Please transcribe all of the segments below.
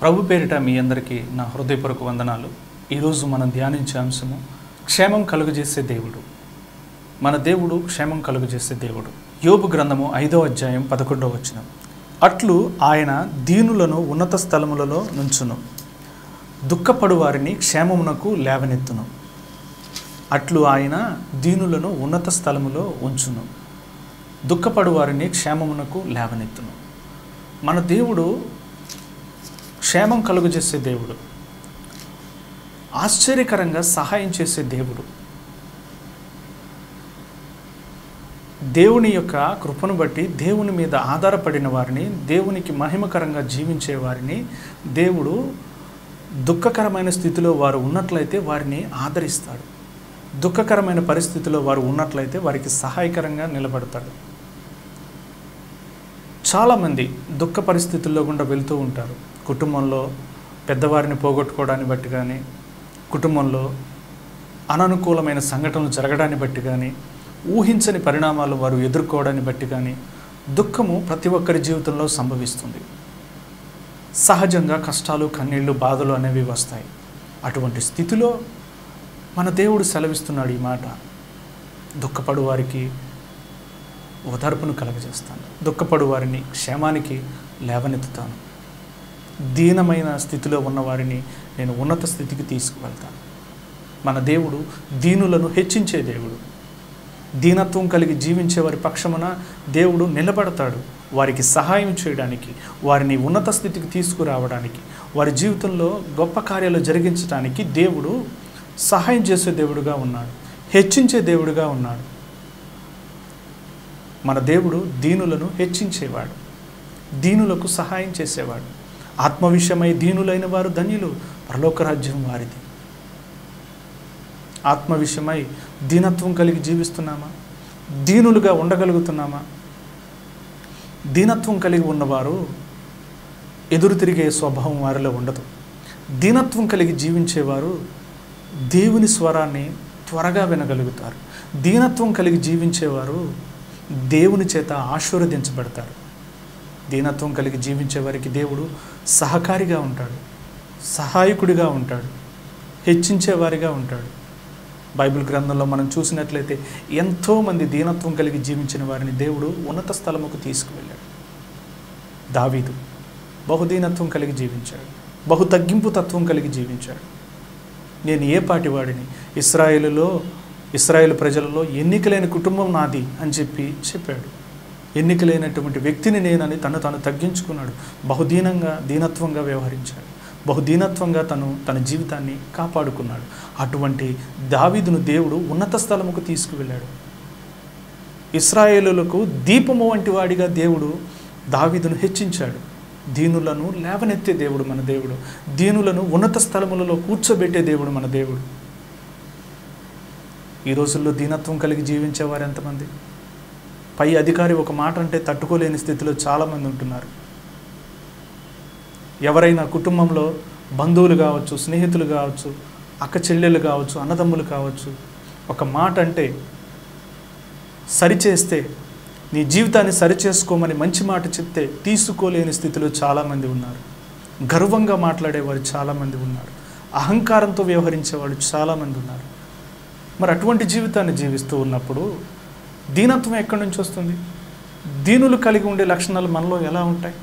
ప్రభు పేరిట మీ అందరికీ నా హృదయపూర్వక వందనాలు ఈరోజు మనం ధ్యానించే అంశము క్షేమం కలుగజేసే దేవుడు మన దేవుడు క్షేమం కలుగజేసే దేవుడు యోబు గ్రంథము ఐదో అధ్యాయం పదకొండవ వచనం అట్లు ఆయన దీనులను ఉన్నత స్థలములలో నుంచును దుఃఖపడు వారిని క్షేమమునకు లేవనెత్తును అట్లు ఆయన దీనులను ఉన్నత స్థలములో ఉంచును దుఃఖపడు వారిని క్షేమమునకు లేవనెత్తును మన దేవుడు క్షేమం కలుగజేసే దేవుడు ఆశ్చర్యకరంగా సహాయం చేసే దేవుడు దేవుని యొక్క కృపను బట్టి దేవుని మీద ఆధారపడిన వారిని దేవునికి మహిమకరంగా జీవించే వారిని దేవుడు దుఃఖకరమైన స్థితిలో వారు ఉన్నట్లయితే వారిని ఆదరిస్తాడు దుఃఖకరమైన పరిస్థితిలో వారు ఉన్నట్లయితే వారికి సహాయకరంగా నిలబడతాడు చాలామంది దుఃఖ పరిస్థితుల్లో గుండా వెళ్తూ ఉంటారు కుటుంబంలో పెద్దవారిని పోగొట్టుకోవడాన్ని బట్టి కానీ కుటుంబంలో అననుకూలమైన సంఘటనలు జరగడాన్ని బట్టి కానీ ఊహించని పరిణామాలు వారు ఎదుర్కోవడాన్ని బట్టి కానీ దుఃఖము ప్రతి ఒక్కరి జీవితంలో సంభవిస్తుంది సహజంగా కష్టాలు కన్నీళ్ళు బాధలు అనేవి వస్తాయి అటువంటి స్థితిలో మన దేవుడు సెలవిస్తున్నాడు ఈ మాట దుఃఖపడు వారికి ఓదార్పును కలగజేస్తాను దుఃఖపడు వారిని క్షేమానికి లేవనెత్తుతాను దీనమైన స్థితిలో ఉన్న వారిని నేను ఉన్నత స్థితికి తీసుకువెళ్తాను మన దేవుడు దీనులను హెచ్చించే దేవుడు దీనత్వం కలిగి జీవించే వారి పక్షమున దేవుడు నిలబడతాడు వారికి సహాయం చేయడానికి వారిని ఉన్నత స్థితికి తీసుకురావడానికి వారి జీవితంలో గొప్ప కార్యాలు జరిగించడానికి దేవుడు సహాయం చేసే దేవుడుగా ఉన్నాడు హెచ్చించే దేవుడుగా ఉన్నాడు మన దేవుడు దీనులను హెచ్చించేవాడు దీనులకు సహాయం చేసేవాడు ఆత్మవిషయమై దీనులైన వారు ధన్యులు పరలోక రాజ్యం వారిది ఆత్మ విషయమై దీనత్వం కలిగి జీవిస్తున్నామా దీనులుగా ఉండగలుగుతున్నామా దీనత్వం కలిగి ఉన్నవారు ఎదురు తిరిగే స్వభావం వారిలో ఉండదు దీనత్వం కలిగి జీవించేవారు దేవుని స్వరాన్ని త్వరగా వినగలుగుతారు దీనత్వం కలిగి జీవించేవారు దేవుని చేత ఆశీర్వదించబడతారు దీనత్వం కలిగి జీవించే వారికి దేవుడు సహకారిగా ఉంటాడు సహాయకుడిగా ఉంటాడు హెచ్చించేవారిగా ఉంటాడు బైబిల్ గ్రంథంలో మనం చూసినట్లయితే ఎంతోమంది దీనత్వం కలిగి జీవించిన వారిని దేవుడు ఉన్నత స్థలముకు తీసుకువెళ్ళాడు దావీదు బహుదీనత్వం కలిగి జీవించాడు బహు తగ్గింపు తత్వం కలిగి జీవించాడు నేను ఏ పాటి వాడిని ఇస్రాయేలులో ఇస్రాయేల్ ప్రజలలో ఎన్నికలేని కుటుంబం నాది అని చెప్పి చెప్పాడు ఎన్నికలేనటువంటి వ్యక్తిని నేనని తను తాను తగ్గించుకున్నాడు బహుదీనంగా దీనత్వంగా వ్యవహరించాడు బహుదీనత్వంగా తను తన జీవితాన్ని కాపాడుకున్నాడు అటువంటి దావీదును దేవుడు ఉన్నత స్థలముకు తీసుకువెళ్ళాడు ఇస్రాయేలులకు దీపము వంటి వాడిగా దేవుడు దావీదును హెచ్చించాడు దీనులను లేవనెత్తే దేవుడు మన దేవుడు దీనులను ఉన్నత స్థలములలో కూర్చోబెట్టే దేవుడు మన దేవుడు ఈ రోజుల్లో దీనత్వం కలిగి జీవించేవారు ఎంతమంది పై అధికారి ఒక మాట అంటే తట్టుకోలేని స్థితిలో చాలామంది ఉంటున్నారు ఎవరైనా కుటుంబంలో బంధువులు కావచ్చు స్నేహితులు కావచ్చు అక్క చెల్లెలు కావచ్చు అన్నదమ్ములు కావచ్చు ఒక మాట అంటే సరిచేస్తే నీ జీవితాన్ని సరిచేసుకోమని మంచి మాట చెప్తే తీసుకోలేని స్థితిలో చాలామంది ఉన్నారు గర్వంగా మాట్లాడేవారు చాలామంది ఉన్నారు అహంకారంతో వ్యవహరించేవాళ్ళు చాలామంది ఉన్నారు మరి అటువంటి జీవితాన్ని జీవిస్తూ ఉన్నప్పుడు దీనత్వం ఎక్కడి నుంచి వస్తుంది దీనులు కలిగి ఉండే లక్షణాలు మనలో ఎలా ఉంటాయి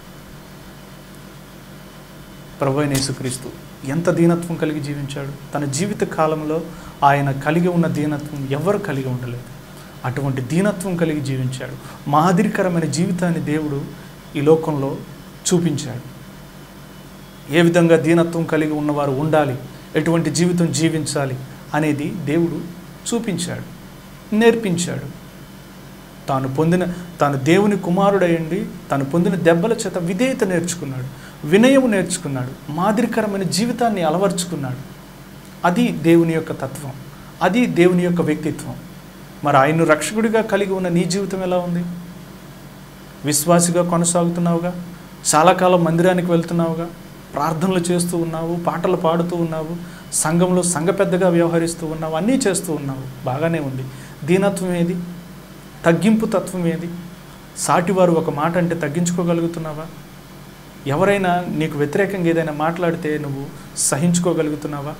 ప్రభు అయిన యేసుక్రీస్తు ఎంత దీనత్వం కలిగి జీవించాడు తన జీవిత కాలంలో ఆయన కలిగి ఉన్న దీనత్వం ఎవరు కలిగి ఉండలేదు అటువంటి దీనత్వం కలిగి జీవించాడు మాదిరికరమైన జీవితాన్ని దేవుడు ఈ లోకంలో చూపించాడు ఏ విధంగా దీనత్వం కలిగి ఉన్నవారు ఉండాలి ఎటువంటి జీవితం జీవించాలి అనేది దేవుడు చూపించాడు నేర్పించాడు తాను పొందిన తాను దేవుని కుమారుడయండి తాను పొందిన దెబ్బల చేత విధేయత నేర్చుకున్నాడు వినయం నేర్చుకున్నాడు మాదిరికరమైన జీవితాన్ని అలవర్చుకున్నాడు అది దేవుని యొక్క తత్వం అది దేవుని యొక్క వ్యక్తిత్వం మరి ఆయన్ను రక్షకుడిగా కలిగి ఉన్న నీ జీవితం ఎలా ఉంది విశ్వాసిగా కొనసాగుతున్నావుగా చాలా కాలం మందిరానికి వెళ్తున్నావుగా ప్రార్థనలు చేస్తూ ఉన్నావు పాటలు పాడుతూ ఉన్నావు సంఘంలో సంఘ పెద్దగా వ్యవహరిస్తూ ఉన్నావు అన్నీ చేస్తూ ఉన్నావు బాగానే ఉంది దీనత్వం ఏది తగ్గింపు తత్వం ఏది సాటివారు ఒక మాట అంటే తగ్గించుకోగలుగుతున్నావా ఎవరైనా నీకు వ్యతిరేకంగా ఏదైనా మాట్లాడితే నువ్వు సహించుకోగలుగుతున్నావా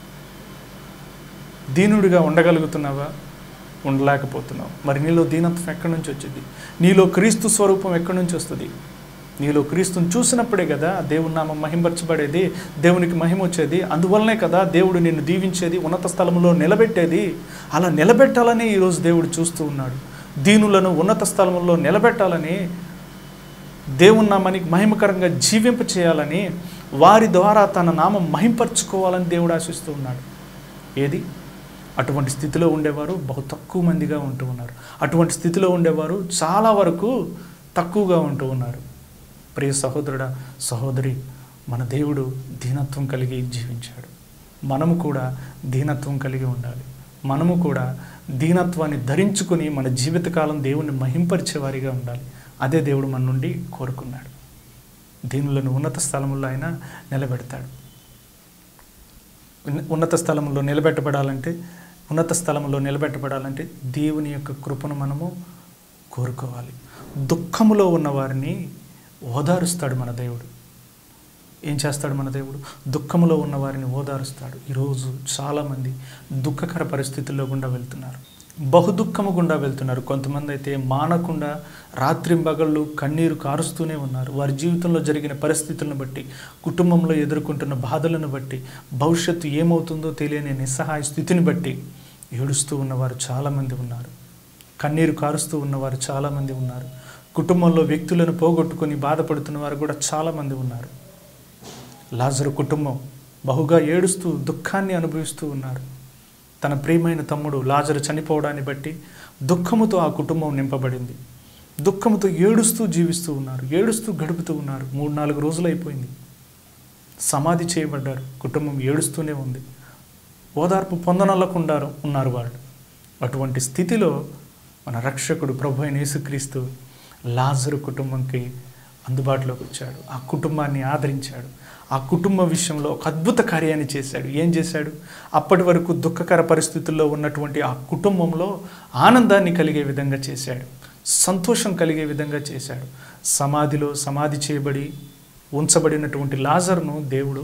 దీనుడిగా ఉండగలుగుతున్నావా ఉండలేకపోతున్నావు మరి నీలో దీనత్వం ఎక్కడి నుంచి వచ్చింది నీలో క్రీస్తు స్వరూపం ఎక్కడి నుంచి వస్తుంది నీలో క్రీస్తుని చూసినప్పుడే కదా దేవుని నామం మహింపరచబడేది దేవునికి మహిమ వచ్చేది అందువల్లనే కదా దేవుడు నిన్ను దీవించేది ఉన్నత స్థలంలో నిలబెట్టేది అలా నిలబెట్టాలని ఈరోజు దేవుడు చూస్తూ ఉన్నాడు దీనులను ఉన్నత స్థలంలో నిలబెట్టాలని దేవుని నామానికి మహిమకరంగా జీవింప చేయాలని వారి ద్వారా తన నామం మహింపరచుకోవాలని దేవుడు ఆశిస్తూ ఉన్నాడు ఏది అటువంటి స్థితిలో ఉండేవారు బహు తక్కువ మందిగా ఉంటూ ఉన్నారు అటువంటి స్థితిలో ఉండేవారు చాలా వరకు తక్కువగా ఉంటూ ఉన్నారు ప్రియ సహోదరుడా సహోదరి మన దేవుడు దీనత్వం కలిగి జీవించాడు మనము కూడా దీనత్వం కలిగి ఉండాలి మనము కూడా దీనత్వాన్ని ధరించుకొని మన జీవితకాలం దేవుణ్ణి మహింపరిచేవారిగా ఉండాలి అదే దేవుడు మన నుండి కోరుకున్నాడు దీనులను ఉన్నత స్థలముల్లో ఆయన నిలబెడతాడు ఉన్న- ఉన్నత స్థలంలో నిలబెట్టబడాలంటే ఉన్నత స్థలంలో నిలబెట్టబడాలంటే దేవుని యొక్క కృపను మనము కోరుకోవాలి దుఃఖములో ఉన్న వారిని ఓదారుస్తాడు మన దేవుడు ఏం చేస్తాడు మన దేవుడు దుఃఖములో ఉన్న వారిని ఓదారుస్తాడు ఈరోజు చాలామంది దుఃఖకర పరిస్థితుల్లో గుండా వెళ్తున్నారు బహుదుఖము గుండా వెళ్తున్నారు కొంతమంది అయితే మానకుండా రాత్రింబగళ్ళు కన్నీరు కారుస్తూనే ఉన్నారు వారి జీవితంలో జరిగిన పరిస్థితులను బట్టి కుటుంబంలో ఎదుర్కొంటున్న బాధలను బట్టి భవిష్యత్తు ఏమవుతుందో తెలియని నిస్సహాయ స్థితిని బట్టి ఏడుస్తూ ఉన్నవారు చాలామంది ఉన్నారు కన్నీరు కారుస్తూ ఉన్నవారు చాలామంది ఉన్నారు కుటుంబంలో వ్యక్తులను పోగొట్టుకొని బాధపడుతున్న వారు కూడా చాలామంది ఉన్నారు లాజరు కుటుంబం బహుగా ఏడుస్తూ దుఃఖాన్ని అనుభవిస్తూ ఉన్నారు తన ప్రియమైన తమ్ముడు లాజరు చనిపోవడాన్ని బట్టి దుఃఖముతో ఆ కుటుంబం నింపబడింది దుఃఖముతో ఏడుస్తూ జీవిస్తూ ఉన్నారు ఏడుస్తూ గడుపుతూ ఉన్నారు మూడు నాలుగు రోజులు అయిపోయింది సమాధి చేయబడ్డారు కుటుంబం ఏడుస్తూనే ఉంది ఓదార్పు పొందనల్లకుండా ఉన్నారు వాళ్ళు అటువంటి స్థితిలో మన రక్షకుడు ప్రభు అయిన యేసుక్రీస్తు లాజరు కుటుంబంకి అందుబాటులోకి వచ్చాడు ఆ కుటుంబాన్ని ఆదరించాడు ఆ కుటుంబం విషయంలో ఒక అద్భుత కార్యాన్ని చేశాడు ఏం చేశాడు అప్పటి వరకు దుఃఖకర పరిస్థితుల్లో ఉన్నటువంటి ఆ కుటుంబంలో ఆనందాన్ని కలిగే విధంగా చేశాడు సంతోషం కలిగే విధంగా చేశాడు సమాధిలో సమాధి చేయబడి ఉంచబడినటువంటి లాజర్ను దేవుడు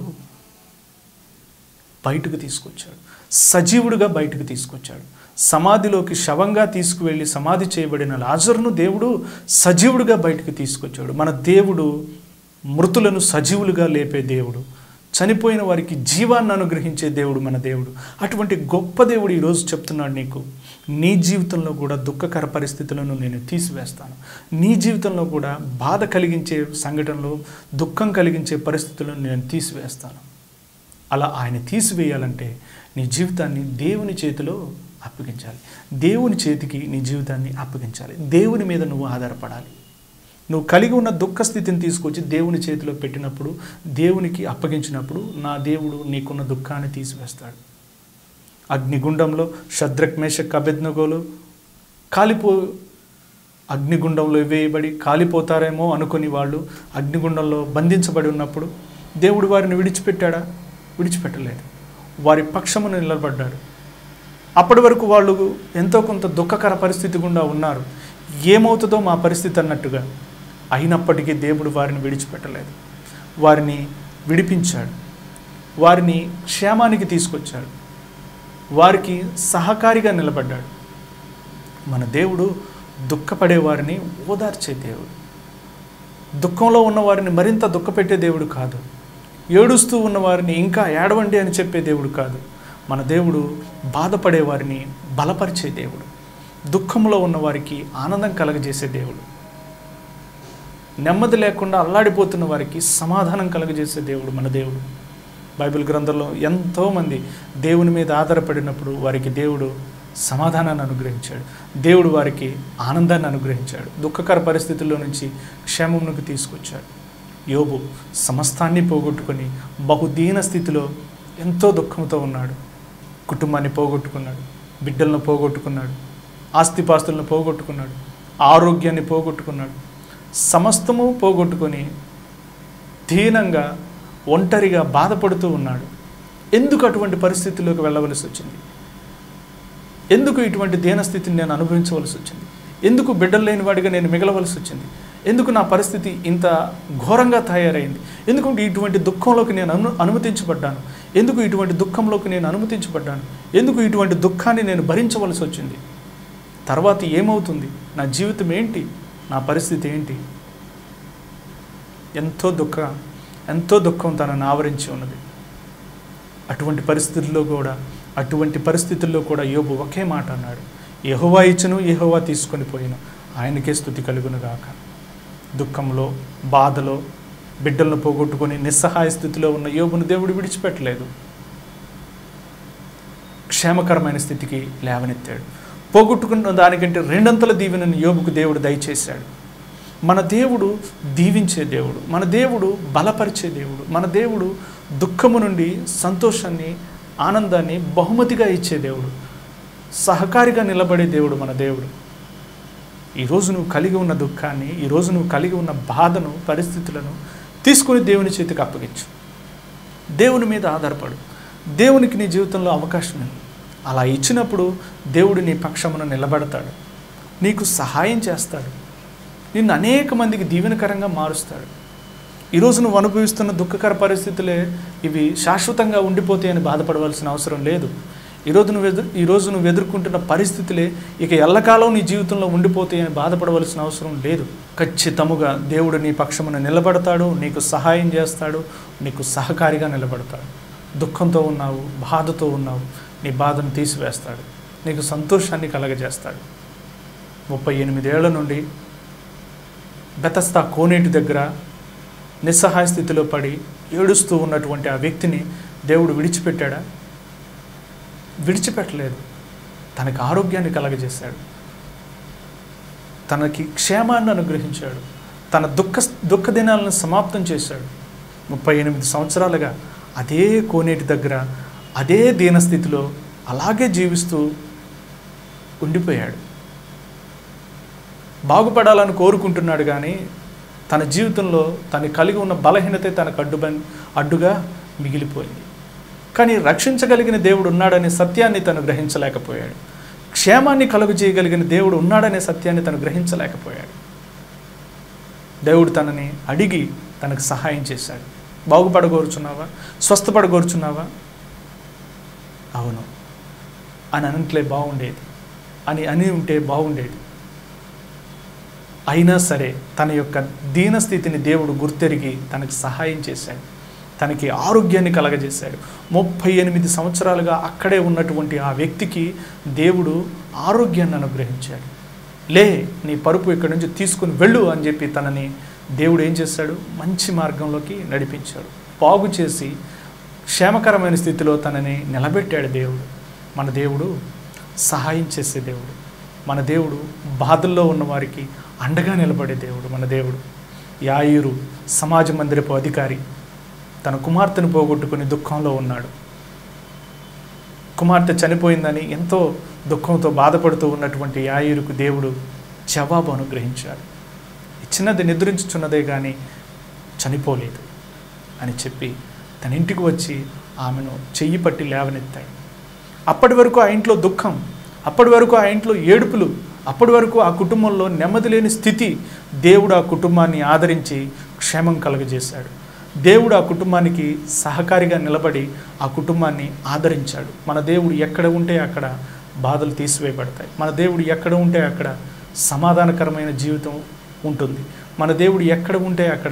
బయటకు తీసుకొచ్చాడు సజీవుడిగా బయటకు తీసుకొచ్చాడు సమాధిలోకి శవంగా తీసుకువెళ్ళి సమాధి చేయబడిన లాజరును దేవుడు సజీవుడిగా బయటకు తీసుకొచ్చాడు మన దేవుడు మృతులను సజీవులుగా లేపే దేవుడు చనిపోయిన వారికి జీవాన్ని అనుగ్రహించే దేవుడు మన దేవుడు అటువంటి గొప్ప దేవుడు ఈరోజు చెప్తున్నాడు నీకు నీ జీవితంలో కూడా దుఃఖకర పరిస్థితులను నేను తీసివేస్తాను నీ జీవితంలో కూడా బాధ కలిగించే సంఘటనలు దుఃఖం కలిగించే పరిస్థితులను నేను తీసివేస్తాను అలా ఆయన తీసివేయాలంటే నీ జీవితాన్ని దేవుని చేతిలో అప్పగించాలి దేవుని చేతికి నీ జీవితాన్ని అప్పగించాలి దేవుని మీద నువ్వు ఆధారపడాలి నువ్వు కలిగి ఉన్న దుఃఖ స్థితిని తీసుకొచ్చి దేవుని చేతిలో పెట్టినప్పుడు దేవునికి అప్పగించినప్పుడు నా దేవుడు నీకున్న దుఃఖాన్ని తీసివేస్తాడు అగ్నిగుండంలో శద్రక్ మేషక్ అభెజ్ఞగోలు కాలిపో అగ్నిగుండంలో వేయబడి కాలిపోతారేమో అనుకుని వాళ్ళు అగ్నిగుండంలో బంధించబడి ఉన్నప్పుడు దేవుడు వారిని విడిచిపెట్టాడా విడిచిపెట్టలేదు వారి పక్షమును నిలబడ్డాడు అప్పటి వరకు వాళ్ళు ఎంతో కొంత దుఃఖకర పరిస్థితి గుండా ఉన్నారు ఏమవుతుందో మా పరిస్థితి అన్నట్టుగా అయినప్పటికీ దేవుడు వారిని విడిచిపెట్టలేదు వారిని విడిపించాడు వారిని క్షేమానికి తీసుకొచ్చాడు వారికి సహకారిగా నిలబడ్డాడు మన దేవుడు దుఃఖపడే వారిని ఓదార్చే దేవుడు దుఃఖంలో ఉన్న వారిని మరింత దుఃఖపెట్టే దేవుడు కాదు ఏడుస్తూ ఉన్న వారిని ఇంకా ఏడవండి అని చెప్పే దేవుడు కాదు మన దేవుడు బాధపడే వారిని బలపరిచే దేవుడు దుఃఖంలో ఉన్న వారికి ఆనందం కలగజేసే దేవుడు నెమ్మది లేకుండా అల్లాడిపోతున్న వారికి సమాధానం కలగజేసే దేవుడు మన దేవుడు బైబిల్ గ్రంథంలో ఎంతోమంది దేవుని మీద ఆధారపడినప్పుడు వారికి దేవుడు సమాధానాన్ని అనుగ్రహించాడు దేవుడు వారికి ఆనందాన్ని అనుగ్రహించాడు దుఃఖకర పరిస్థితుల్లో నుంచి క్షేమమునకు తీసుకొచ్చాడు యోబు సమస్తాన్ని పోగొట్టుకొని బహుదీన స్థితిలో ఎంతో దుఃఖంతో ఉన్నాడు కుటుంబాన్ని పోగొట్టుకున్నాడు బిడ్డలను పోగొట్టుకున్నాడు ఆస్తిపాస్తులను పోగొట్టుకున్నాడు ఆరోగ్యాన్ని పోగొట్టుకున్నాడు సమస్తము పోగొట్టుకొని దీనంగా ఒంటరిగా బాధపడుతూ ఉన్నాడు ఎందుకు అటువంటి పరిస్థితుల్లోకి వెళ్ళవలసి వచ్చింది ఎందుకు ఇటువంటి దీనస్థితిని నేను అనుభవించవలసి వచ్చింది ఎందుకు బిడ్డలు లేని వాడిగా నేను మిగలవలసి వచ్చింది ఎందుకు నా పరిస్థితి ఇంత ఘోరంగా తయారైంది ఎందుకంటే ఇటువంటి దుఃఖంలోకి నేను అను అనుమతించబడ్డాను ఎందుకు ఇటువంటి దుఃఖంలోకి నేను అనుమతించబడ్డాను ఎందుకు ఇటువంటి దుఃఖాన్ని నేను భరించవలసి వచ్చింది తర్వాత ఏమవుతుంది నా జీవితం ఏంటి నా పరిస్థితి ఏంటి ఎంతో దుఃఖ ఎంతో దుఃఖం తనను ఆవరించి ఉన్నది అటువంటి పరిస్థితుల్లో కూడా అటువంటి పరిస్థితుల్లో కూడా యోబు ఒకే మాట అన్నాడు యెహోవా ఇచ్చును యెహోవా తీసుకొని పోయిను ఆయనకే స్థుతి కలుగును గాక దుఃఖంలో బాధలో బిడ్డలను పోగొట్టుకొని నిస్సహాయ స్థితిలో ఉన్న యోబును దేవుడు విడిచిపెట్టలేదు క్షేమకరమైన స్థితికి లేవనెత్తాడు పోగొట్టుకున్న దానికంటే రెండంతల దీవెనను యోబుకు దేవుడు దయచేశాడు మన దేవుడు దీవించే దేవుడు మన దేవుడు బలపరిచే దేవుడు మన దేవుడు దుఃఖము నుండి సంతోషాన్ని ఆనందాన్ని బహుమతిగా ఇచ్చే దేవుడు సహకారిగా నిలబడే దేవుడు మన దేవుడు ఈరోజు నువ్వు కలిగి ఉన్న దుఃఖాన్ని ఈరోజు నువ్వు కలిగి ఉన్న బాధను పరిస్థితులను తీసుకుని దేవుని చేతికి అప్పగించు దేవుని మీద ఆధారపడు దేవునికి నీ జీవితంలో అవకాశం ఉంది అలా ఇచ్చినప్పుడు దేవుడు నీ పక్షమున నిలబడతాడు నీకు సహాయం చేస్తాడు నిన్ను అనేక మందికి దీవెనకరంగా మారుస్తాడు ఈరోజు నువ్వు అనుభవిస్తున్న దుఃఖకర పరిస్థితులే ఇవి శాశ్వతంగా ఉండిపోతాయని బాధపడవలసిన అవసరం లేదు ఈరోజు నువ్వు ఎదురు ఈరోజు నువ్వు ఎదుర్కొంటున్న పరిస్థితులే ఇక ఎల్లకాలం నీ జీవితంలో ఉండిపోతాయని బాధపడవలసిన అవసరం లేదు ఖచ్చితముగా దేవుడు నీ పక్షమున నిలబడతాడు నీకు సహాయం చేస్తాడు నీకు సహకారిగా నిలబడతాడు దుఃఖంతో ఉన్నావు బాధతో ఉన్నావు నీ బాధను తీసివేస్తాడు నీకు సంతోషాన్ని కలగజేస్తాడు ముప్పై ఎనిమిదేళ్ల నుండి బెతస్తా కోనేటి దగ్గర నిస్సహాయ స్థితిలో పడి ఏడుస్తూ ఉన్నటువంటి ఆ వ్యక్తిని దేవుడు విడిచిపెట్టాడా విడిచిపెట్టలేదు తనకి ఆరోగ్యాన్ని కలగజేశాడు తనకి క్షేమాన్ని అనుగ్రహించాడు తన దుఃఖ దుఃఖ దినాలను సమాప్తం చేశాడు ముప్పై ఎనిమిది సంవత్సరాలుగా అదే కోనేటి దగ్గర అదే దీనస్థితిలో అలాగే జీవిస్తూ ఉండిపోయాడు బాగుపడాలని కోరుకుంటున్నాడు కానీ తన జీవితంలో తను కలిగి ఉన్న బలహీనతే తనకు అడ్డు అడ్డుగా మిగిలిపోయింది కానీ రక్షించగలిగిన దేవుడు ఉన్నాడనే సత్యాన్ని తను గ్రహించలేకపోయాడు క్షేమాన్ని కలుగు చేయగలిగిన దేవుడు ఉన్నాడనే సత్యాన్ని తను గ్రహించలేకపోయాడు దేవుడు తనని అడిగి తనకు సహాయం చేశాడు బాగుపడగోరుచున్నావా స్వస్థపడగోరుచున్నావా అవును అని అనంట్లే బాగుండేది అని అని ఉంటే బాగుండేది అయినా సరే తన యొక్క దీనస్థితిని దేవుడు గుర్తెరిగి తనకు సహాయం చేశాడు తనకి ఆరోగ్యాన్ని కలగజేశాడు ముప్పై ఎనిమిది సంవత్సరాలుగా అక్కడే ఉన్నటువంటి ఆ వ్యక్తికి దేవుడు ఆరోగ్యాన్ని అనుగ్రహించాడు లే నీ పరుపు ఇక్కడి నుంచి తీసుకుని వెళ్ళు అని చెప్పి తనని దేవుడు ఏం చేశాడు మంచి మార్గంలోకి నడిపించాడు బాగు చేసి క్షేమకరమైన స్థితిలో తనని నిలబెట్టాడు దేవుడు మన దేవుడు సహాయం చేసే దేవుడు మన దేవుడు బాధల్లో ఉన్న వారికి అండగా నిలబడే దేవుడు మన దేవుడు యాయూరు సమాజ మందిరపు అధికారి తన కుమార్తెను పోగొట్టుకుని దుఃఖంలో ఉన్నాడు కుమార్తె చనిపోయిందని ఎంతో దుఃఖంతో బాధపడుతూ ఉన్నటువంటి యాయూరుకు దేవుడు జవాబు అనుగ్రహించాడు ఇచ్చినది నిద్రించుచున్నదే కానీ చనిపోలేదు అని చెప్పి తన ఇంటికి వచ్చి ఆమెను చెయ్యి పట్టి లేవనెత్తాడు అప్పటి వరకు ఆ ఇంట్లో దుఃఖం అప్పటి వరకు ఆ ఇంట్లో ఏడుపులు అప్పటి వరకు ఆ కుటుంబంలో నెమ్మది లేని స్థితి దేవుడు ఆ కుటుంబాన్ని ఆదరించి క్షేమం కలుగజేశాడు దేవుడు ఆ కుటుంబానికి సహకారిగా నిలబడి ఆ కుటుంబాన్ని ఆదరించాడు మన దేవుడు ఎక్కడ ఉంటే అక్కడ బాధలు తీసివేయబడతాయి మన దేవుడు ఎక్కడ ఉంటే అక్కడ సమాధానకరమైన జీవితం ఉంటుంది మన దేవుడు ఎక్కడ ఉంటే అక్కడ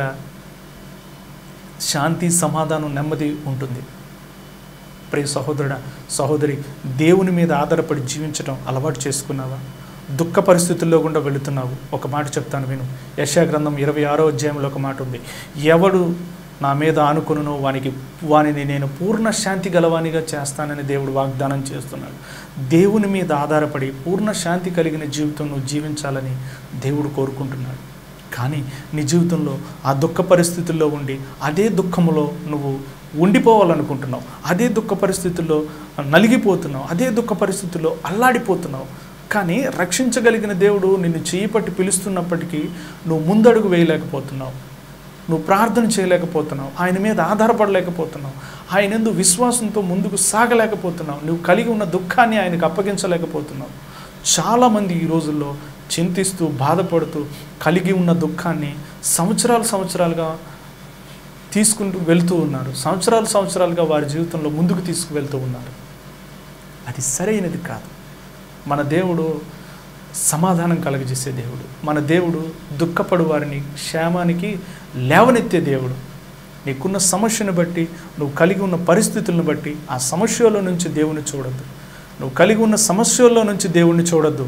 శాంతి సమాధానం నెమ్మది ఉంటుంది ప్రియ సహోదరుడా సహోదరి దేవుని మీద ఆధారపడి జీవించడం అలవాటు చేసుకున్నావా దుఃఖ పరిస్థితుల్లో గుండా వెళుతున్నావు ఒక మాట చెప్తాను విను యశా గ్రంథం ఇరవై ఆరో అధ్యాయంలో ఒక మాట ఉంది ఎవడు నా మీద ఆనుకును వానికి వానిని నేను పూర్ణ శాంతి గలవానిగా చేస్తానని దేవుడు వాగ్దానం చేస్తున్నాడు దేవుని మీద ఆధారపడి పూర్ణ శాంతి కలిగిన జీవితం నువ్వు జీవించాలని దేవుడు కోరుకుంటున్నాడు కానీ నీ జీవితంలో ఆ దుఃఖ పరిస్థితుల్లో ఉండి అదే దుఃఖములో నువ్వు ఉండిపోవాలనుకుంటున్నావు అదే దుఃఖ పరిస్థితుల్లో నలిగిపోతున్నావు అదే దుఃఖ పరిస్థితుల్లో అల్లాడిపోతున్నావు కానీ రక్షించగలిగిన దేవుడు నిన్ను చేయి పట్టి పిలుస్తున్నప్పటికీ నువ్వు ముందడుగు వేయలేకపోతున్నావు నువ్వు ప్రార్థన చేయలేకపోతున్నావు ఆయన మీద ఆధారపడలేకపోతున్నావు ఆయన ఎందు విశ్వాసంతో ముందుకు సాగలేకపోతున్నావు నువ్వు కలిగి ఉన్న దుఃఖాన్ని ఆయనకు అప్పగించలేకపోతున్నావు చాలామంది ఈ రోజుల్లో చింతిస్తూ బాధపడుతూ కలిగి ఉన్న దుఃఖాన్ని సంవత్సరాలు సంవత్సరాలుగా తీసుకుంటూ వెళ్తూ ఉన్నారు సంవత్సరాలు సంవత్సరాలుగా వారి జీవితంలో ముందుకు తీసుకువెళ్తూ ఉన్నారు అది సరైనది కాదు మన దేవుడు సమాధానం కలగజేసే దేవుడు మన దేవుడు దుఃఖపడు వారిని క్షేమానికి లేవనెత్తే దేవుడు నీకున్న సమస్యను బట్టి నువ్వు కలిగి ఉన్న పరిస్థితులను బట్టి ఆ సమస్యలో నుంచి దేవుని చూడొద్దు నువ్వు కలిగి ఉన్న సమస్యల్లో నుంచి దేవుణ్ణి చూడొద్దు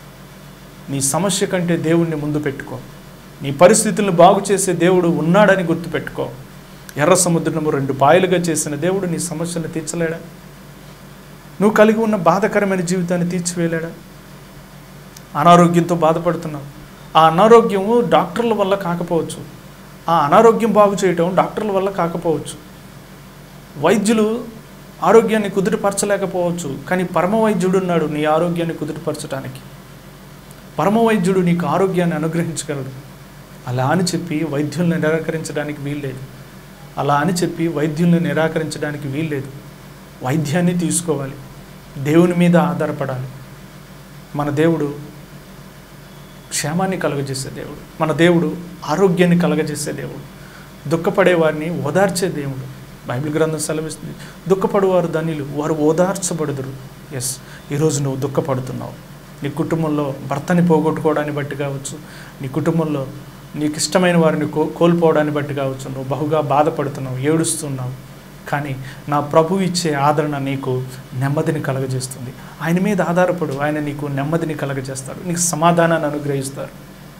నీ సమస్య కంటే దేవుణ్ణి ముందు పెట్టుకో నీ పరిస్థితులను బాగు చేసే దేవుడు ఉన్నాడని గుర్తుపెట్టుకో ఎర్ర సముద్రము రెండు పాయలుగా చేసిన దేవుడు నీ సమస్యను తీర్చలేడా నువ్వు కలిగి ఉన్న బాధకరమైన జీవితాన్ని తీర్చివేయలేడా అనారోగ్యంతో బాధపడుతున్నావు ఆ అనారోగ్యము డాక్టర్ల వల్ల కాకపోవచ్చు ఆ అనారోగ్యం బాగు చేయటం డాక్టర్ల వల్ల కాకపోవచ్చు వైద్యులు ఆరోగ్యాన్ని కుదుటపరచలేకపోవచ్చు కానీ పరమ వైద్యుడు ఉన్నాడు నీ ఆరోగ్యాన్ని కుదుటపరచడానికి పరమ వైద్యుడు నీకు ఆరోగ్యాన్ని అనుగ్రహించగలడు అలా అని చెప్పి వైద్యుల్ని నిరాకరించడానికి వీల్లేదు అలా అని చెప్పి వైద్యుల్ని నిరాకరించడానికి వీల్లేదు వైద్యాన్ని తీసుకోవాలి దేవుని మీద ఆధారపడాలి మన దేవుడు క్షేమాన్ని కలగజేసే దేవుడు మన దేవుడు ఆరోగ్యాన్ని కలగజేసే దేవుడు దుఃఖపడే వారిని ఓదార్చే దేవుడు బైబిల్ గ్రంథం సెలవిస్తుంది దుఃఖపడువారు ధనిలు వారు ఓదార్చబడుదురు ఎస్ ఈరోజు నువ్వు దుఃఖపడుతున్నావు నీ కుటుంబంలో భర్తని పోగొట్టుకోవడాన్ని బట్టి కావచ్చు నీ కుటుంబంలో నీకు ఇష్టమైన వారిని కో కోల్పోవడాన్ని బట్టి కావచ్చు నువ్వు బహుగా బాధపడుతున్నావు ఏడుస్తున్నావు కానీ నా ప్రభు ఇచ్చే ఆదరణ నీకు నెమ్మదిని కలగజేస్తుంది ఆయన మీద ఆధారపడు ఆయన నీకు నెమ్మదిని కలగజేస్తాడు నీకు సమాధానాన్ని అనుగ్రహిస్తారు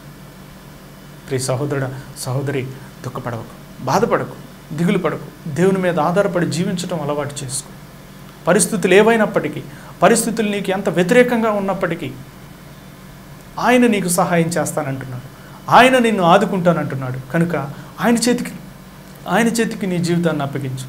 ప్రియ సహోదరుడ సహోదరి దుఃఖపడవకు బాధపడకు దిగులు పడకు దేవుని మీద ఆధారపడి జీవించడం అలవాటు చేసుకో పరిస్థితులు ఏవైనప్పటికీ పరిస్థితులు నీకు ఎంత వ్యతిరేకంగా ఉన్నప్పటికీ ఆయన నీకు సహాయం చేస్తానంటున్నాడు ఆయన నిన్ను ఆదుకుంటానంటున్నాడు కనుక ఆయన చేతికి ఆయన చేతికి నీ జీవితాన్ని అప్పగించు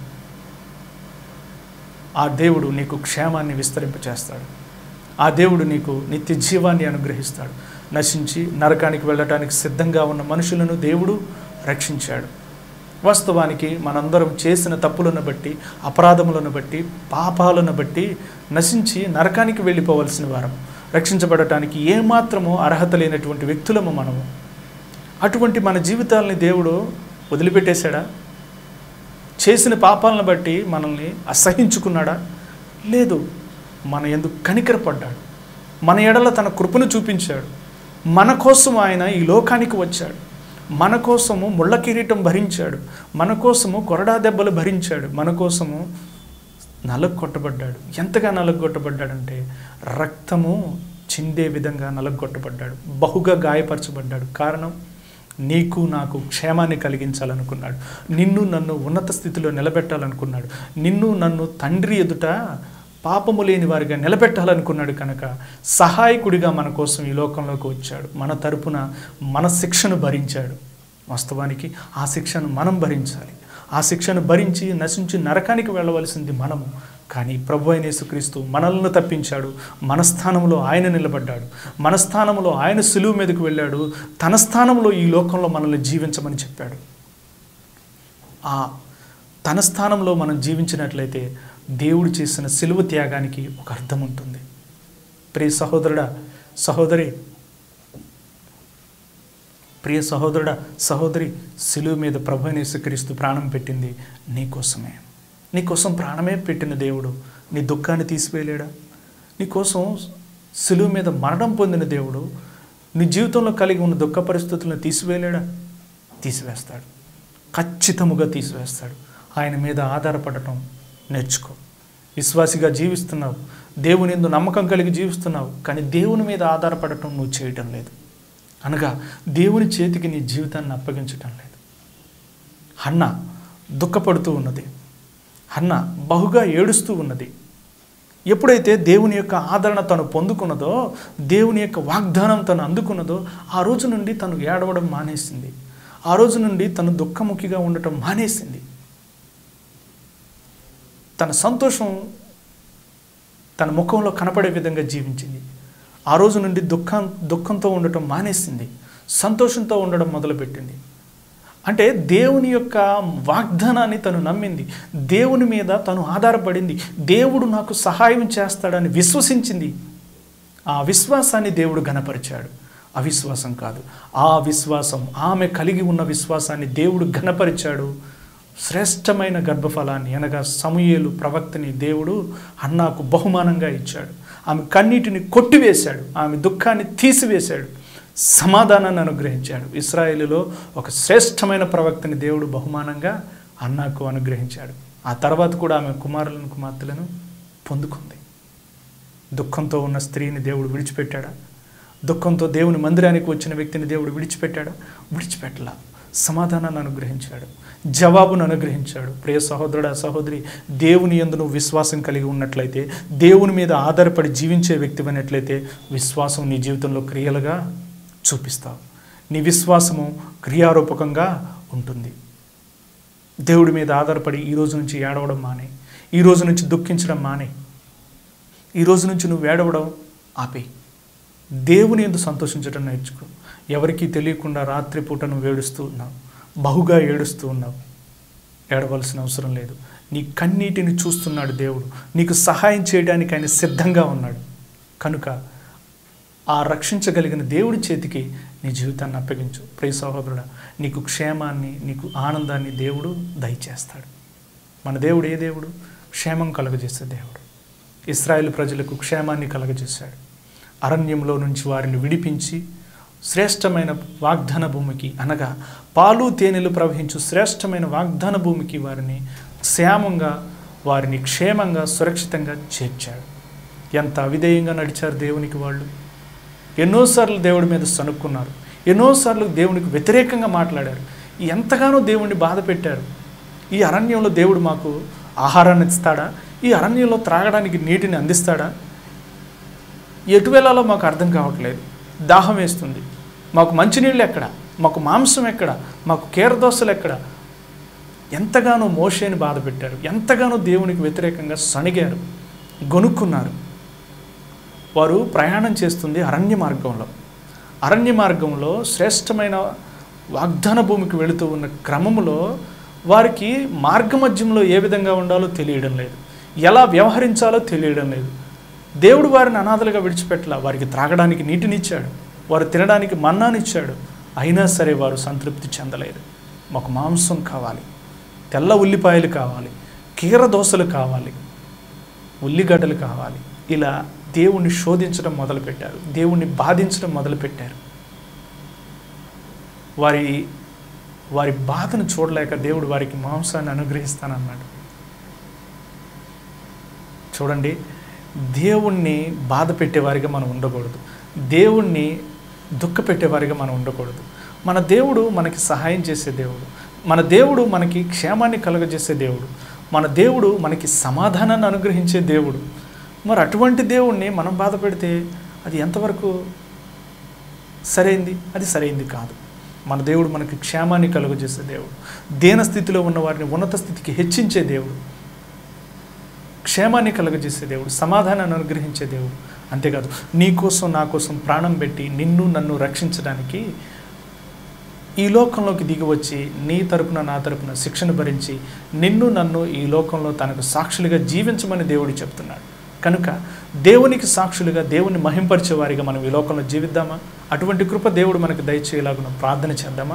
ఆ దేవుడు నీకు క్షేమాన్ని విస్తరింపచేస్తాడు ఆ దేవుడు నీకు నిత్య జీవాన్ని అనుగ్రహిస్తాడు నశించి నరకానికి వెళ్ళటానికి సిద్ధంగా ఉన్న మనుషులను దేవుడు రక్షించాడు వాస్తవానికి మనందరం చేసిన తప్పులను బట్టి అపరాధములను బట్టి పాపాలను బట్టి నశించి నరకానికి వెళ్ళిపోవలసిన వారం రక్షించబడటానికి ఏమాత్రము అర్హత లేనటువంటి వ్యక్తులము మనము అటువంటి మన జీవితాలని దేవుడు వదిలిపెట్టేశాడా చేసిన పాపాలను బట్టి మనల్ని అసహించుకున్నాడా లేదు మన ఎందుకు కనికరపడ్డాడు మన ఎడల తన కృపను చూపించాడు మన కోసం ఆయన ఈ లోకానికి వచ్చాడు మన కోసము ముళ్ళ కిరీటం భరించాడు మన కోసము కొరడా దెబ్బలు భరించాడు మన కోసము నలగొట్టబడ్డాడు ఎంతగా నలగొట్టబడ్డాడంటే రక్తము చిందే విధంగా నలగొట్టబడ్డాడు బహుగా గాయపరచబడ్డాడు కారణం నీకు నాకు క్షేమాన్ని కలిగించాలనుకున్నాడు నిన్ను నన్ను ఉన్నత స్థితిలో నిలబెట్టాలనుకున్నాడు నిన్ను నన్ను తండ్రి ఎదుట పాపము లేని వారిగా నిలబెట్టాలనుకున్నాడు కనుక సహాయకుడిగా మన కోసం ఈ లోకంలోకి వచ్చాడు మన తరపున మన శిక్షను భరించాడు వాస్తవానికి ఆ శిక్షను మనం భరించాలి ఆ శిక్షను భరించి నశించి నరకానికి వెళ్ళవలసింది మనము కానీ ప్రభు అయిన యేసుక్రీస్తు మనల్ని తప్పించాడు మన స్థానంలో ఆయన నిలబడ్డాడు మన స్థానంలో ఆయన సులువు మీదకు వెళ్ళాడు తన స్థానంలో ఈ లోకంలో మనల్ని జీవించమని చెప్పాడు ఆ తన స్థానంలో మనం జీవించినట్లయితే దేవుడు చేసిన సిలువ త్యాగానికి ఒక అర్థం ఉంటుంది ప్రియ సహోదరుడా సహోదరి ప్రియ సహోదరుడా సహోదరి సిలువ మీద ప్రభు అయిన యేసుక్రీస్తు ప్రాణం పెట్టింది నీకోసమే నీకోసం ప్రాణమే పెట్టిన దేవుడు నీ దుఃఖాన్ని తీసివేయలేడా నీకోసం సిలువ మీద మరణం పొందిన దేవుడు నీ జీవితంలో కలిగి ఉన్న దుఃఖ పరిస్థితులను తీసివేయలేడా తీసివేస్తాడు ఖచ్చితముగా తీసివేస్తాడు ఆయన మీద ఆధారపడటం నేర్చుకో విశ్వాసిగా జీవిస్తున్నావు దేవుని ఎందు నమ్మకం కలిగి జీవిస్తున్నావు కానీ దేవుని మీద ఆధారపడటం నువ్వు చేయటం లేదు అనగా దేవుని చేతికి నీ జీవితాన్ని అప్పగించటం లేదు హన్న దుఃఖపడుతూ ఉన్నది హన్న బహుగా ఏడుస్తూ ఉన్నది ఎప్పుడైతే దేవుని యొక్క ఆదరణ తను పొందుకున్నదో దేవుని యొక్క వాగ్దానం తను అందుకున్నదో ఆ రోజు నుండి తను ఏడవడం మానేసింది ఆ రోజు నుండి తను దుఃఖముఖిగా ఉండటం మానేసింది తన సంతోషం తన ముఖంలో కనపడే విధంగా జీవించింది ఆ రోజు నుండి దుఃఖం దుఃఖంతో ఉండటం మానేసింది సంతోషంతో ఉండడం మొదలుపెట్టింది అంటే దేవుని యొక్క వాగ్దానాన్ని తను నమ్మింది దేవుని మీద తను ఆధారపడింది దేవుడు నాకు సహాయం చేస్తాడని విశ్వసించింది ఆ విశ్వాసాన్ని దేవుడు గనపరిచాడు అవిశ్వాసం కాదు ఆ విశ్వాసం ఆమె కలిగి ఉన్న విశ్వాసాన్ని దేవుడు ఘనపరిచాడు శ్రేష్టమైన గర్భఫలాన్ని అనగా సమూయేలు ప్రవక్తని దేవుడు అన్నాకు బహుమానంగా ఇచ్చాడు ఆమె కన్నీటిని కొట్టివేశాడు ఆమె దుఃఖాన్ని తీసివేశాడు సమాధానాన్ని అనుగ్రహించాడు ఇస్రాయేలులో ఒక శ్రేష్టమైన ప్రవక్తని దేవుడు బహుమానంగా అన్నాకు అనుగ్రహించాడు ఆ తర్వాత కూడా ఆమె కుమారులను కుమార్తెలను పొందుకుంది దుఃఖంతో ఉన్న స్త్రీని దేవుడు విడిచిపెట్టాడా దుఃఖంతో దేవుని మందిరానికి వచ్చిన వ్యక్తిని దేవుడు విడిచిపెట్టాడా విడిచిపెట్టలా సమాధానాన్ని అనుగ్రహించాడు జవాబును అనుగ్రహించాడు ప్రియ సహోదరుడు సహోదరి దేవుని యందు నువ్వు విశ్వాసం కలిగి ఉన్నట్లయితే దేవుని మీద ఆధారపడి జీవించే వ్యక్తివైనట్లయితే విశ్వాసం నీ జీవితంలో క్రియలుగా చూపిస్తావు నీ విశ్వాసము క్రియారూపకంగా ఉంటుంది దేవుడి మీద ఆధారపడి ఈ రోజు నుంచి ఏడవడం మానే ఈ రోజు నుంచి దుఃఖించడం మానే ఈ రోజు నుంచి నువ్వు ఏడవడం ఆపే దేవుని ఎందు సంతోషించడం నేర్చుకో ఎవరికీ తెలియకుండా రాత్రిపూట నువ్వు ఏడుస్తూ ఉన్నావు బహుగా ఏడుస్తూ ఉన్నావు ఏడవలసిన అవసరం లేదు నీ కన్నీటిని చూస్తున్నాడు దేవుడు నీకు సహాయం చేయడానికి ఆయన సిద్ధంగా ఉన్నాడు కనుక ఆ రక్షించగలిగిన దేవుడి చేతికి నీ జీవితాన్ని అప్పగించు ప్రియ సహోదరుడా నీకు క్షేమాన్ని నీకు ఆనందాన్ని దేవుడు దయచేస్తాడు మన దేవుడు ఏ దేవుడు క్షేమం కలుగజేసే దేవుడు ఇస్రాయేల్ ప్రజలకు క్షేమాన్ని కలగజేశాడు అరణ్యంలో నుంచి వారిని విడిపించి శ్రేష్టమైన వాగ్దాన భూమికి అనగా పాలు తేనెలు ప్రవహించు శ్రేష్టమైన వాగ్దాన భూమికి వారిని క్షేమంగా వారిని క్షేమంగా సురక్షితంగా చేర్చాడు ఎంత అవిధేయంగా నడిచారు దేవునికి వాళ్ళు ఎన్నోసార్లు దేవుడి మీద సనుక్కున్నారు ఎన్నోసార్లు దేవునికి వ్యతిరేకంగా మాట్లాడారు ఎంతగానో దేవుణ్ణి బాధ పెట్టారు ఈ అరణ్యంలో దేవుడు మాకు ఆహారాన్ని ఇస్తాడా ఈ అరణ్యంలో త్రాగడానికి నీటిని అందిస్తాడా ఎటు వెళ్ళాలో మాకు అర్థం కావట్లేదు దాహం వేస్తుంది మాకు మంచినీళ్ళు ఎక్కడ మాకు మాంసం ఎక్కడ మాకు కీరదోసలు ఎక్కడ ఎంతగానో మోషేని బాధ పెట్టారు ఎంతగానో దేవునికి వ్యతిరేకంగా సణిగారు గొనుక్కున్నారు వారు ప్రయాణం చేస్తుంది అరణ్య మార్గంలో అరణ్య మార్గంలో శ్రేష్టమైన వాగ్దాన భూమికి వెళుతూ ఉన్న క్రమంలో వారికి మార్గమధ్యంలో ఏ విధంగా ఉండాలో తెలియడం లేదు ఎలా వ్యవహరించాలో తెలియడం లేదు దేవుడు వారిని అనాథలుగా విడిచిపెట్టలా వారికి త్రాగడానికి నీటినిచ్చాడు వారు తినడానికి మన్నానిచ్చాడు అయినా సరే వారు సంతృప్తి చెందలేదు మాకు మాంసం కావాలి తెల్ల ఉల్లిపాయలు కావాలి కీర దోశలు కావాలి ఉల్లిగడ్డలు కావాలి ఇలా దేవుణ్ణి శోధించడం మొదలుపెట్టారు దేవుణ్ణి బాధించడం మొదలుపెట్టారు వారి వారి బాధను చూడలేక దేవుడు వారికి మాంసాన్ని అనుగ్రహిస్తానన్నాడు చూడండి దేవుణ్ణి బాధ పెట్టేవారిగా మనం ఉండకూడదు దేవుణ్ణి దుఃఖ పెట్టేవారిగా మనం ఉండకూడదు మన దేవుడు మనకి సహాయం చేసే దేవుడు మన దేవుడు మనకి క్షేమాన్ని కలుగజేసే దేవుడు మన దేవుడు మనకి సమాధానాన్ని అనుగ్రహించే దేవుడు మరి అటువంటి దేవుణ్ణి మనం బాధ పెడితే అది ఎంతవరకు సరైంది అది సరైంది కాదు మన దేవుడు మనకి క్షేమాన్ని కలుగజేసే దేవుడు దేన స్థితిలో ఉన్న వారిని ఉన్నత స్థితికి హెచ్చించే దేవుడు క్షేమాన్ని కలుగజేసే దేవుడు సమాధానాన్ని అనుగ్రహించే దేవుడు అంతేకాదు నీ కోసం నా కోసం ప్రాణం పెట్టి నిన్ను నన్ను రక్షించడానికి ఈ లోకంలోకి దిగి వచ్చి నీ తరపున నా తరపున శిక్షణ భరించి నిన్ను నన్ను ఈ లోకంలో తనకు సాక్షులుగా జీవించమని దేవుడు చెప్తున్నాడు కనుక దేవునికి సాక్షులుగా దేవుని మహింపరిచే వారిగా మనం ఈ లోకంలో జీవిద్దామా అటువంటి కృప దేవుడు మనకు దయచేయలాగున ప్రార్థన చేద్దామా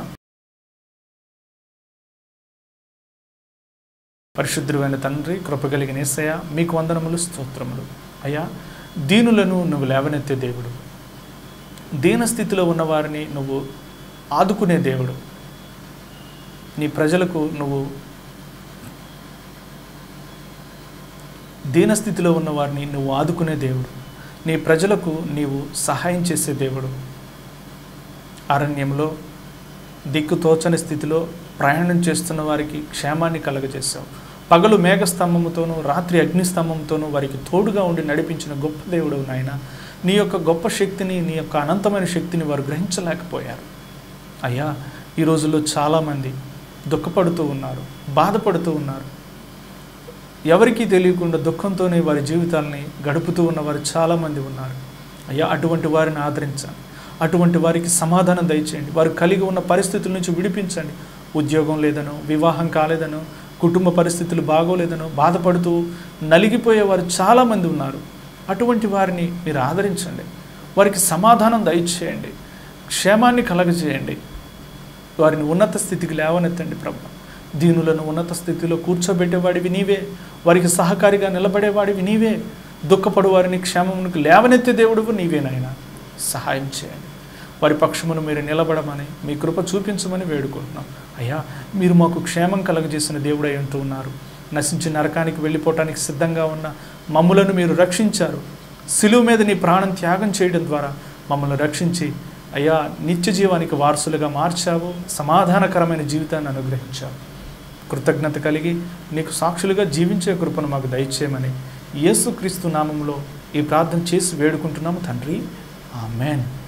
పరిశుద్ధుడైన తండ్రి కృప కలిగిన ఏసయ్య మీకు వందనములు స్తోత్రములు అయ్యా దీనులను నువ్వు లేవనెత్తే దేవుడు దీనస్థితిలో ఉన్నవారిని నువ్వు ఆదుకునే దేవుడు నీ ప్రజలకు నువ్వు దీనస్థితిలో ఉన్న వారిని నువ్వు ఆదుకునే దేవుడు నీ ప్రజలకు నీవు సహాయం చేసే దేవుడు అరణ్యంలో దిక్కు తోచని స్థితిలో ప్రయాణం చేస్తున్న వారికి క్షేమాన్ని కలగజేశావు పగలు మేఘస్తంభముతోనూ రాత్రి అగ్నిస్తంభంతోనూ వారికి తోడుగా ఉండి నడిపించిన గొప్ప దేవుడు నాయన నీ యొక్క గొప్ప శక్తిని నీ యొక్క అనంతమైన శక్తిని వారు గ్రహించలేకపోయారు అయ్యా ఈ రోజుల్లో చాలామంది దుఃఖపడుతూ ఉన్నారు బాధపడుతూ ఉన్నారు ఎవరికీ తెలియకుండా దుఃఖంతోనే వారి జీవితాలని గడుపుతూ ఉన్నవారు చాలామంది ఉన్నారు అయ్యా అటువంటి వారిని ఆదరించండి అటువంటి వారికి సమాధానం దయచేయండి వారు కలిగి ఉన్న పరిస్థితుల నుంచి విడిపించండి ఉద్యోగం లేదనో వివాహం కాలేదనో కుటుంబ పరిస్థితులు బాగోలేదనో బాధపడుతూ నలిగిపోయే వారు చాలామంది ఉన్నారు అటువంటి వారిని మీరు ఆదరించండి వారికి సమాధానం దయచేయండి క్షేమాన్ని కలగజేయండి వారిని ఉన్నత స్థితికి లేవనెత్తండి ప్రభు దీనులను ఉన్నత స్థితిలో కూర్చోబెట్టేవాడివి నీవే వారికి సహకారిగా నిలబడేవాడివి నీవే దుఃఖపడు వారిని క్షేమమునికి లేవనెత్తే దేవుడువు నీవే నాయన సహాయం చేయండి వారి పక్షమును మీరు నిలబడమని మీ కృప చూపించమని వేడుకుంటున్నాం అయ్యా మీరు మాకు క్షేమం కలగజేసిన దేవుడై ఉంటూ ఉన్నారు నశించి నరకానికి వెళ్ళిపోవటానికి సిద్ధంగా ఉన్న మమ్ములను మీరు రక్షించారు సిలువు మీద నీ ప్రాణం త్యాగం చేయడం ద్వారా మమ్మల్ని రక్షించి అయ్యా నిత్య జీవానికి వారసులుగా మార్చావు సమాధానకరమైన జీవితాన్ని అనుగ్రహించావు కృతజ్ఞత కలిగి నీకు సాక్షులుగా జీవించే కృపను మాకు దయచేయమని యేసుక్రీస్తు నామంలో ఈ ప్రార్థన చేసి వేడుకుంటున్నాము తండ్రి ఆమెన్